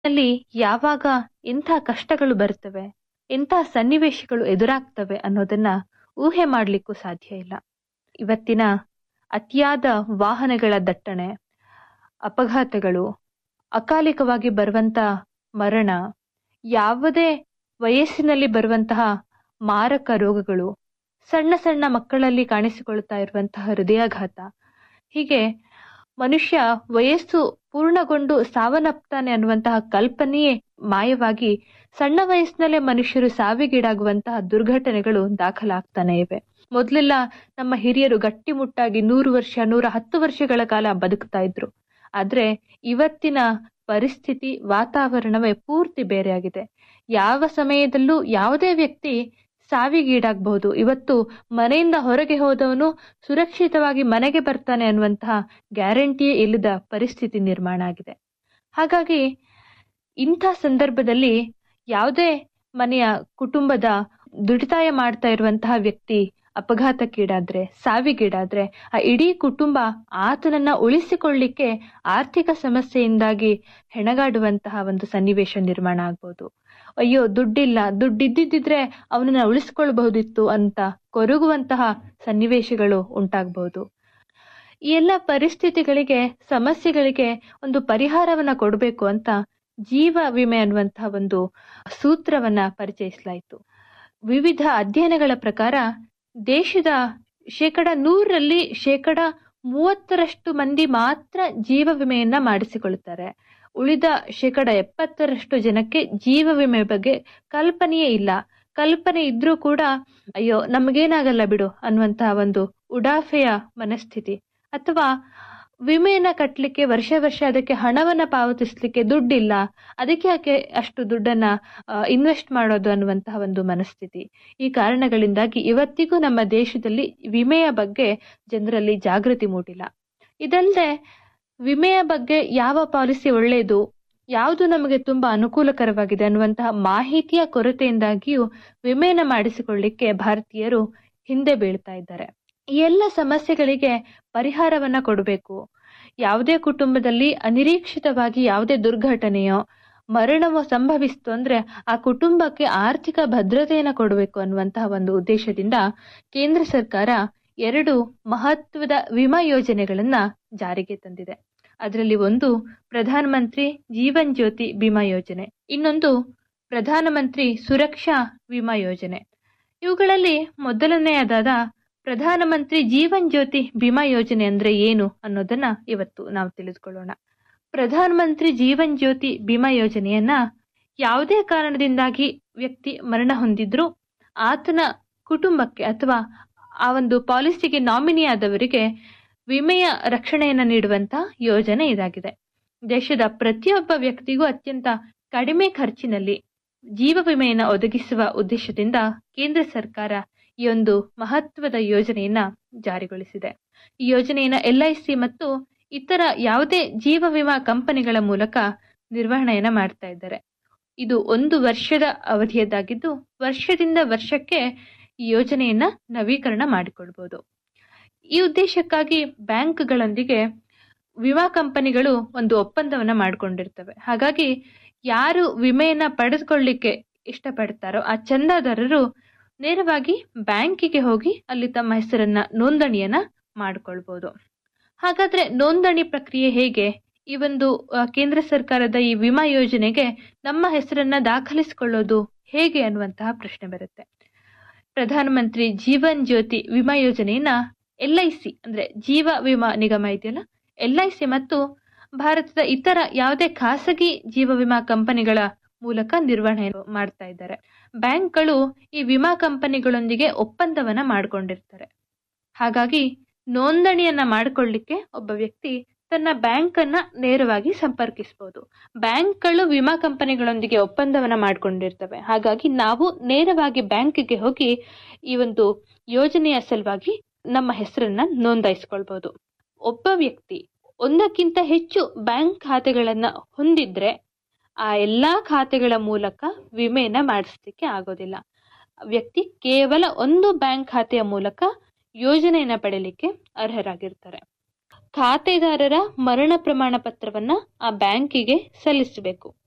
ನಲ್ಲಿ ಯಾವಾಗ ಇಂಥ ಕಷ್ಟಗಳು ಬರ್ತವೆ ಇಂಥ ಸನ್ನಿವೇಶಗಳು ಎದುರಾಗ್ತವೆ ಅನ್ನೋದನ್ನ ಊಹೆ ಮಾಡಲಿಕ್ಕೂ ಸಾಧ್ಯ ಇಲ್ಲ ಇವತ್ತಿನ ಅತಿಯಾದ ವಾಹನಗಳ ದಟ್ಟಣೆ ಅಪಘಾತಗಳು ಅಕಾಲಿಕವಾಗಿ ಬರುವಂತ ಮರಣ ಯಾವುದೇ ವಯಸ್ಸಿನಲ್ಲಿ ಬರುವಂತಹ ಮಾರಕ ರೋಗಗಳು ಸಣ್ಣ ಸಣ್ಣ ಮಕ್ಕಳಲ್ಲಿ ಕಾಣಿಸಿಕೊಳ್ತಾ ಇರುವಂತಹ ಹೃದಯಾಘಾತ ಹೀಗೆ ಮನುಷ್ಯ ವಯಸ್ಸು ಪೂರ್ಣಗೊಂಡು ಸಾವನ್ನಪ್ತಾನೆ ಅನ್ನುವಂತಹ ಕಲ್ಪನೆಯೇ ಮಾಯವಾಗಿ ಸಣ್ಣ ವಯಸ್ಸಿನಲ್ಲೇ ಮನುಷ್ಯರು ಸಾವಿಗೀಡಾಗುವಂತಹ ದುರ್ಘಟನೆಗಳು ದಾಖಲಾಗ್ತಾನೆ ಇವೆ ಮೊದಲೆಲ್ಲ ನಮ್ಮ ಹಿರಿಯರು ಗಟ್ಟಿಮುಟ್ಟಾಗಿ ನೂರು ವರ್ಷ ನೂರ ಹತ್ತು ವರ್ಷಗಳ ಕಾಲ ಬದುಕ್ತಾ ಇದ್ರು ಆದ್ರೆ ಇವತ್ತಿನ ಪರಿಸ್ಥಿತಿ ವಾತಾವರಣವೇ ಪೂರ್ತಿ ಬೇರೆಯಾಗಿದೆ ಯಾವ ಸಮಯದಲ್ಲೂ ಯಾವುದೇ ವ್ಯಕ್ತಿ ಸಾವಿಗೀಡಾಗಬಹುದು ಇವತ್ತು ಮನೆಯಿಂದ ಹೊರಗೆ ಹೋದವನು ಸುರಕ್ಷಿತವಾಗಿ ಮನೆಗೆ ಬರ್ತಾನೆ ಅನ್ನುವಂತಹ ಗ್ಯಾರಂಟಿಯೇ ಇಲ್ಲದ ಪರಿಸ್ಥಿತಿ ನಿರ್ಮಾಣ ಆಗಿದೆ ಹಾಗಾಗಿ ಇಂಥ ಸಂದರ್ಭದಲ್ಲಿ ಯಾವುದೇ ಮನೆಯ ಕುಟುಂಬದ ದುಡಿತಾಯ ಮಾಡ್ತಾ ಇರುವಂತಹ ವ್ಯಕ್ತಿ ಅಪಘಾತಕ್ಕೀಡಾದ್ರೆ ಸಾವಿಗೀಡಾದ್ರೆ ಆ ಇಡೀ ಕುಟುಂಬ ಆತನನ್ನ ಉಳಿಸಿಕೊಳ್ಳಿಕ್ಕೆ ಆರ್ಥಿಕ ಸಮಸ್ಯೆಯಿಂದಾಗಿ ಹೆಣಗಾಡುವಂತಹ ಒಂದು ಸನ್ನಿವೇಶ ನಿರ್ಮಾಣ ಆಗ್ಬೋದು ಅಯ್ಯೋ ದುಡ್ಡಿಲ್ಲ ದುಡ್ಡಿದ್ದಿದ್ರೆ ಅವನನ್ನ ಉಳಿಸ್ಕೊಳ್ಬಹುದಿತ್ತು ಅಂತ ಕೊರಗುವಂತಹ ಸನ್ನಿವೇಶಗಳು ಉಂಟಾಗಬಹುದು ಈ ಎಲ್ಲ ಪರಿಸ್ಥಿತಿಗಳಿಗೆ ಸಮಸ್ಯೆಗಳಿಗೆ ಒಂದು ಪರಿಹಾರವನ್ನ ಕೊಡಬೇಕು ಅಂತ ಜೀವ ವಿಮೆ ಅನ್ನುವಂತಹ ಒಂದು ಸೂತ್ರವನ್ನ ಪರಿಚಯಿಸಲಾಯಿತು ವಿವಿಧ ಅಧ್ಯಯನಗಳ ಪ್ರಕಾರ ದೇಶದ ಶೇಕಡ ನೂರರಲ್ಲಿ ಶೇಕಡ ಮೂವತ್ತರಷ್ಟು ಮಂದಿ ಮಾತ್ರ ಜೀವ ವಿಮೆಯನ್ನ ಮಾಡಿಸಿಕೊಳ್ಳುತ್ತಾರೆ ಉಳಿದ ಶೇಕಡ ಎಪ್ಪತ್ತರಷ್ಟು ಜನಕ್ಕೆ ಜೀವ ವಿಮೆ ಬಗ್ಗೆ ಕಲ್ಪನೆಯೇ ಇಲ್ಲ ಕಲ್ಪನೆ ಇದ್ರೂ ಕೂಡ ಅಯ್ಯೋ ನಮಗೇನಾಗಲ್ಲ ಬಿಡು ಅನ್ನುವಂತಹ ಒಂದು ಉಡಾಫೆಯ ಮನಸ್ಥಿತಿ ಅಥವಾ ವಿಮೆಯನ್ನ ಕಟ್ಟಲಿಕ್ಕೆ ವರ್ಷ ವರ್ಷ ಅದಕ್ಕೆ ಹಣವನ್ನ ಪಾವತಿಸ್ಲಿಕ್ಕೆ ದುಡ್ಡಿಲ್ಲ ಅದಕ್ಕೆ ಯಾಕೆ ಅಷ್ಟು ದುಡ್ಡನ್ನ ಇನ್ವೆಸ್ಟ್ ಮಾಡೋದು ಅನ್ನುವಂತಹ ಒಂದು ಮನಸ್ಥಿತಿ ಈ ಕಾರಣಗಳಿಂದಾಗಿ ಇವತ್ತಿಗೂ ನಮ್ಮ ದೇಶದಲ್ಲಿ ವಿಮೆಯ ಬಗ್ಗೆ ಜನರಲ್ಲಿ ಜಾಗೃತಿ ಮೂಡಿಲ್ಲ ಇದಲ್ಲದೆ ವಿಮೆಯ ಬಗ್ಗೆ ಯಾವ ಪಾಲಿಸಿ ಒಳ್ಳೆಯದು ಯಾವುದು ನಮಗೆ ತುಂಬಾ ಅನುಕೂಲಕರವಾಗಿದೆ ಅನ್ನುವಂತಹ ಮಾಹಿತಿಯ ಕೊರತೆಯಿಂದಾಗಿಯೂ ವಿಮೆಯನ್ನ ಮಾಡಿಸಿಕೊಳ್ಳಿಕ್ಕೆ ಭಾರತೀಯರು ಹಿಂದೆ ಬೀಳ್ತಾ ಇದ್ದಾರೆ ಈ ಎಲ್ಲ ಸಮಸ್ಯೆಗಳಿಗೆ ಪರಿಹಾರವನ್ನ ಕೊಡಬೇಕು ಯಾವುದೇ ಕುಟುಂಬದಲ್ಲಿ ಅನಿರೀಕ್ಷಿತವಾಗಿ ಯಾವುದೇ ದುರ್ಘಟನೆಯೋ ಮರಣವೋ ಸಂಭವಿಸ್ತು ಅಂದ್ರೆ ಆ ಕುಟುಂಬಕ್ಕೆ ಆರ್ಥಿಕ ಭದ್ರತೆಯನ್ನ ಕೊಡಬೇಕು ಅನ್ನುವಂತಹ ಒಂದು ಉದ್ದೇಶದಿಂದ ಕೇಂದ್ರ ಸರ್ಕಾರ ಎರಡು ಮಹತ್ವದ ವಿಮಾ ಯೋಜನೆಗಳನ್ನ ಜಾರಿಗೆ ತಂದಿದೆ ಅದರಲ್ಲಿ ಒಂದು ಪ್ರಧಾನಮಂತ್ರಿ ಜೀವನ್ ಜ್ಯೋತಿ ಬಿಮಾ ಯೋಜನೆ ಇನ್ನೊಂದು ಪ್ರಧಾನಮಂತ್ರಿ ಸುರಕ್ಷಾ ವಿಮಾ ಯೋಜನೆ ಇವುಗಳಲ್ಲಿ ಮೊದಲನೆಯದಾದ ಪ್ರಧಾನಮಂತ್ರಿ ಜೀವನ್ ಜ್ಯೋತಿ ಬಿಮಾ ಯೋಜನೆ ಅಂದ್ರೆ ಏನು ಅನ್ನೋದನ್ನ ಇವತ್ತು ನಾವು ತಿಳಿದುಕೊಳ್ಳೋಣ ಪ್ರಧಾನಮಂತ್ರಿ ಜೀವನ್ ಜ್ಯೋತಿ ಬಿಮಾ ಯೋಜನೆಯನ್ನ ಯಾವುದೇ ಕಾರಣದಿಂದಾಗಿ ವ್ಯಕ್ತಿ ಮರಣ ಹೊಂದಿದ್ರು ಆತನ ಕುಟುಂಬಕ್ಕೆ ಅಥವಾ ಆ ಒಂದು ಪಾಲಿಸಿಗೆ ನಾಮಿನಿ ಆದವರಿಗೆ ವಿಮೆಯ ರಕ್ಷಣೆಯನ್ನು ನೀಡುವಂತಹ ಯೋಜನೆ ಇದಾಗಿದೆ ದೇಶದ ಪ್ರತಿಯೊಬ್ಬ ವ್ಯಕ್ತಿಗೂ ಅತ್ಯಂತ ಕಡಿಮೆ ಖರ್ಚಿನಲ್ಲಿ ಜೀವ ವಿಮೆಯನ್ನು ಒದಗಿಸುವ ಉದ್ದೇಶದಿಂದ ಕೇಂದ್ರ ಸರ್ಕಾರ ಈ ಒಂದು ಮಹತ್ವದ ಯೋಜನೆಯನ್ನ ಜಾರಿಗೊಳಿಸಿದೆ ಈ ಯೋಜನೆಯನ್ನ ಎಲ್ಐಸಿ ಮತ್ತು ಇತರ ಯಾವುದೇ ಜೀವ ವಿಮಾ ಕಂಪನಿಗಳ ಮೂಲಕ ನಿರ್ವಹಣೆಯನ್ನ ಮಾಡ್ತಾ ಇದ್ದಾರೆ ಇದು ಒಂದು ವರ್ಷದ ಅವಧಿಯದ್ದಾಗಿದ್ದು ವರ್ಷದಿಂದ ವರ್ಷಕ್ಕೆ ಈ ಯೋಜನೆಯನ್ನ ನವೀಕರಣ ಮಾಡಿಕೊಳ್ಬಹುದು ಈ ಉದ್ದೇಶಕ್ಕಾಗಿ ಬ್ಯಾಂಕ್ಗಳೊಂದಿಗೆ ವಿಮಾ ಕಂಪನಿಗಳು ಒಂದು ಒಪ್ಪಂದವನ್ನ ಮಾಡಿಕೊಂಡಿರ್ತವೆ ಹಾಗಾಗಿ ಯಾರು ವಿಮೆಯನ್ನ ಪಡೆದುಕೊಳ್ಳಿಕ್ಕೆ ಇಷ್ಟಪಡ್ತಾರೋ ಆ ಚಂದಾದಾರರು ನೇರವಾಗಿ ಬ್ಯಾಂಕಿಗೆ ಹೋಗಿ ಅಲ್ಲಿ ತಮ್ಮ ಹೆಸರನ್ನ ನೋಂದಣಿಯನ್ನ ಮಾಡಿಕೊಳ್ಬಹುದು ಹಾಗಾದ್ರೆ ನೋಂದಣಿ ಪ್ರಕ್ರಿಯೆ ಹೇಗೆ ಈ ಒಂದು ಕೇಂದ್ರ ಸರ್ಕಾರದ ಈ ವಿಮಾ ಯೋಜನೆಗೆ ನಮ್ಮ ಹೆಸರನ್ನ ದಾಖಲಿಸಿಕೊಳ್ಳೋದು ಹೇಗೆ ಅನ್ನುವಂತಹ ಪ್ರಶ್ನೆ ಬರುತ್ತೆ ಪ್ರಧಾನಮಂತ್ರಿ ಜೀವನ್ ಜ್ಯೋತಿ ವಿಮಾ ಯೋಜನೆಯನ್ನ ಎಲ್ ಐ ಸಿ ಅಂದ್ರೆ ಜೀವ ವಿಮಾ ನಿಗಮ ಇದೆಯಲ್ಲ ಎಲ್ ಐ ಸಿ ಮತ್ತು ಭಾರತದ ಇತರ ಯಾವುದೇ ಖಾಸಗಿ ಜೀವ ವಿಮಾ ಕಂಪನಿಗಳ ಮೂಲಕ ನಿರ್ವಹಣೆ ಮಾಡ್ತಾ ಇದ್ದಾರೆ ಬ್ಯಾಂಕ್ಗಳು ಈ ವಿಮಾ ಕಂಪನಿಗಳೊಂದಿಗೆ ಒಪ್ಪಂದವನ್ನ ಮಾಡಿಕೊಂಡಿರ್ತಾರೆ ಹಾಗಾಗಿ ನೋಂದಣಿಯನ್ನ ಮಾಡಿಕೊಳ್ಳಿಕ್ಕೆ ಒಬ್ಬ ವ್ಯಕ್ತಿ ತನ್ನ ಬ್ಯಾಂಕ್ ಅನ್ನ ನೇರವಾಗಿ ಸಂಪರ್ಕಿಸಬಹುದು ಬ್ಯಾಂಕ್ಗಳು ವಿಮಾ ಕಂಪನಿಗಳೊಂದಿಗೆ ಒಪ್ಪಂದವನ್ನ ಮಾಡಿಕೊಂಡಿರ್ತವೆ ಹಾಗಾಗಿ ನಾವು ನೇರವಾಗಿ ಬ್ಯಾಂಕ್ಗೆ ಹೋಗಿ ಈ ಒಂದು ಯೋಜನೆಯ ಸಲುವಾಗಿ ನಮ್ಮ ಹೆಸರನ್ನ ನೋಂದಾಯಿಸ್ಕೊಳ್ಬಹುದು ಒಬ್ಬ ವ್ಯಕ್ತಿ ಒಂದಕ್ಕಿಂತ ಹೆಚ್ಚು ಬ್ಯಾಂಕ್ ಖಾತೆಗಳನ್ನ ಹೊಂದಿದ್ರೆ ಆ ಎಲ್ಲಾ ಖಾತೆಗಳ ಮೂಲಕ ವಿಮೆಯನ್ನ ಮಾಡಿಸ್ಲಿಕ್ಕೆ ಆಗೋದಿಲ್ಲ ವ್ಯಕ್ತಿ ಕೇವಲ ಒಂದು ಬ್ಯಾಂಕ್ ಖಾತೆಯ ಮೂಲಕ ಯೋಜನೆಯನ್ನ ಪಡೆಯಲಿಕ್ಕೆ ಅರ್ಹರಾಗಿರ್ತಾರೆ ಖಾತೆದಾರರ ಮರಣ ಪ್ರಮಾಣ ಪತ್ರವನ್ನ ಆ ಬ್ಯಾಂಕಿಗೆ ಸಲ್ಲಿಸಬೇಕು